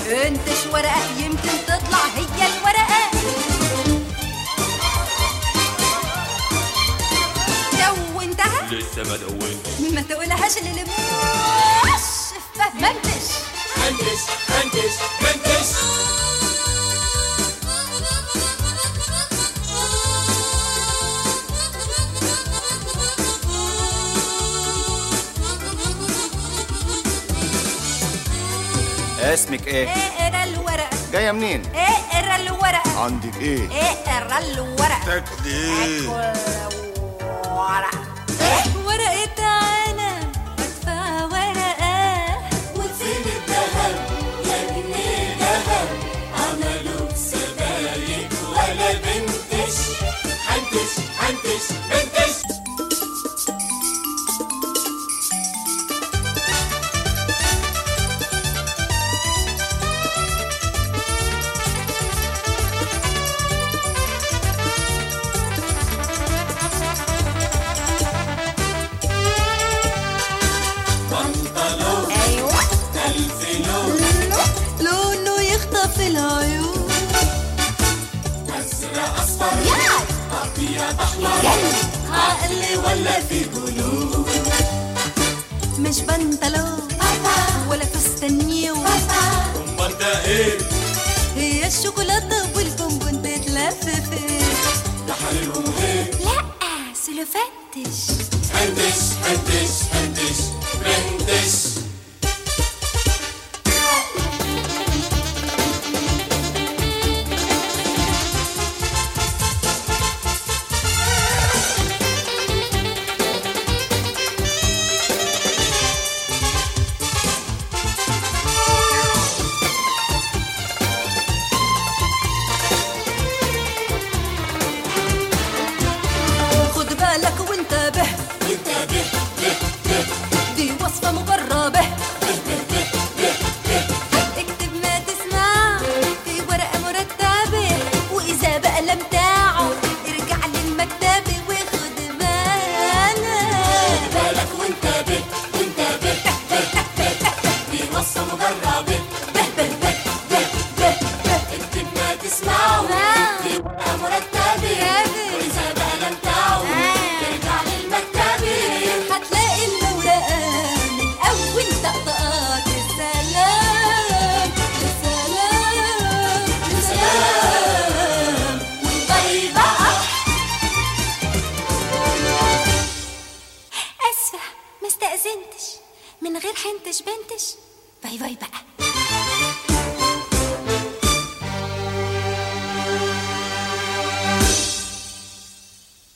انتش ورقة يمكن تطلع هي الورقة دونتها لسه ما دونت ما تقولهاش للموش فهمتش هندس هندس هندس اسمك ايه اقرا الورقة جايه منين اقرا الورقة عندك ايه اقرا الورقة تاكلي ورقة ورقة عنا بدفع ورقة وفين الذهب يا ابني ذهب عملوا سبايك ولا بنتش هندس هندس هندس بنطلون ايوه ألف لون لونه يخطف العيون أزرق أصفر ياي أبيض أحمر عقل ولا في جنون مش بنطلون ولا فستانيو امال ده ايه هي الشوكولاتة والبونبون تتلف فين ده حلو هيك لا سلوفتش هندس هندس هندس هندس خد بالك وانتبه انتبه به به دي وصفة مجربة اكتب ما تسمع في ورقة مرتبة وإذا بقى لم تعد ارجع للمكتب وخد بالك بالك وانتبه وانتبه دي وصفة مجربة اكتب ما تسمعه في ورقة مرتبة وإذا بقى لم تعد ارجع للمكتب هتلاقي الورقة من أول طقطقات السلام السلام السلام طيب بقى أسفة ما استأذنتش من غير حنتش بنتش باي باي بقى